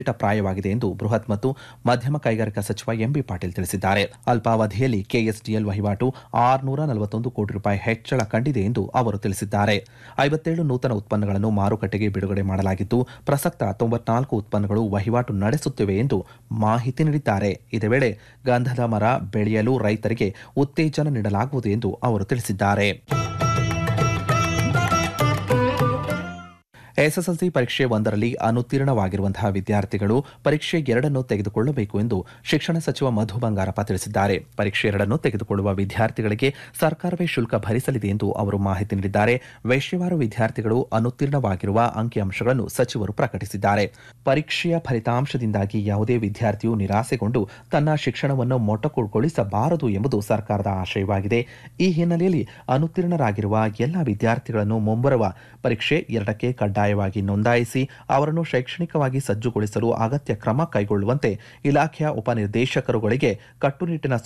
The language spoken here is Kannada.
ಪ್ರಾಯವಾಗಿದೆ ಎಂದು ಬೃಹತ್ ಮತ್ತು ಮಧ್ಯಮ ಕೈಗಾರಿಕಾ ಸಚಿವ ಎಂಬಿ ಪಾಟೀಲ್ ತಿಳಿಸಿದ್ದಾರೆ ಅಲ್ಪಾವಧಿಯಲ್ಲಿ ಕೆಎಸ್ಡಿಎಲ್ ವಹಿವಾಟು ಆರುನೂರ ನಲವತ್ತೊಂದು ಕೋಟಿ ರೂಪಾಯಿ ಹೆಚ್ಚಳ ಕಂಡಿದೆ ಎಂದು ಅವರು ತಿಳಿಸಿದ್ದಾರೆ ಐವತ್ತೇಳು ನೂತನ ಉತ್ಪನ್ನಗಳನ್ನು ಮಾರುಕಟ್ಟೆಗೆ ಬಿಡುಗಡೆ ಮಾಡಲಾಗಿದ್ದು ಪ್ರಸಕ್ತ ತೊಂಬತ್ನಾಲ್ಕು ಉತ್ಪನ್ನಗಳು ವಹಿವಾಟು ನಡೆಸುತ್ತಿವೆ ಎಂದು ಮಾಹಿತಿ ನೀಡಿದ್ದಾರೆ ಇದೇ ವೇಳೆ ಗಂಧದ ಮರ ಬೆಳೆಯಲು ರೈತರಿಗೆ ಉತ್ತೇಜನ ನೀಡಲಾಗುವುದು ಎಂದು ಅವರು ತಿಳಿಸಿದ್ದಾರೆ ಎಸ್ಎಸ್ಎಲ್ಸಿ ಪರೀಕ್ಷೆ ಒಂದರಲ್ಲಿ ಅನುತ್ತೀರ್ಣವಾಗಿರುವಂತಹ ವಿದ್ಯಾರ್ಥಿಗಳು ಪರೀಕ್ಷೆ ಎರಡನ್ನು ತೆಗೆದುಕೊಳ್ಳಬೇಕು ಎಂದು ಶಿಕ್ಷಣ ಸಚಿವ ಮಧು ಬಂಗಾರಪ್ಪ ತಿಳಿಸಿದ್ದಾರೆ ಪರೀಕ್ಷೆ ಎರಡನ್ನು ತೆಗೆದುಕೊಳ್ಳುವ ವಿದ್ಯಾರ್ಥಿಗಳಿಗೆ ಸರ್ಕಾರವೇ ಶುಲ್ಕ ಭರಿಸಲಿದೆ ಎಂದು ಅವರು ಮಾಹಿತಿ ನೀಡಿದ್ದಾರೆ ವಿಷಯವಾರು ವಿದ್ಯಾರ್ಥಿಗಳು ಅನುತ್ತೀರ್ಣವಾಗಿರುವ ಅಂಕಿಅಂಶಗಳನ್ನು ಸಚಿವರು ಪ್ರಕಟಿಸಿದ್ದಾರೆ ಪರೀಕ್ಷೆಯ ಫಲಿತಾಂಶದಿಂದಾಗಿ ಯಾವುದೇ ವಿದ್ಯಾರ್ಥಿಯು ನಿರಾಸೆಗೊಂಡು ತನ್ನ ಶಿಕ್ಷಣವನ್ನು ಮೊಟಕುಗೊಳಿಸಬಾರದು ಎಂಬುದು ಸರ್ಕಾರದ ಆಶಯವಾಗಿದೆ ಈ ಹಿನ್ನೆಲೆಯಲ್ಲಿ ಅನುತ್ತೀರ್ಣರಾಗಿರುವ ಎಲ್ಲ ವಿದ್ಯಾರ್ಥಿಗಳನ್ನು ಮುಂಬರುವ ಪರೀಕ್ಷೆ ಎರಡಕ್ಕೆ ಕಡ್ಡಾಯವಾಗಿ ನೋಂದಾಯಿಸಿ ಅವರನ್ನು ಶೈಕ್ಷಣಿಕವಾಗಿ ಸಜ್ಜುಗೊಳಿಸಲು ಅಗತ್ಯ ಕ್ರಮ ಕೈಗೊಳ್ಳುವಂತೆ ಇಲಾಖೆಯ ಉಪನಿರ್ದೇಶಕರುಗಳಿಗೆ ಕಟ್ಟುನಿಟ್ಟಿನ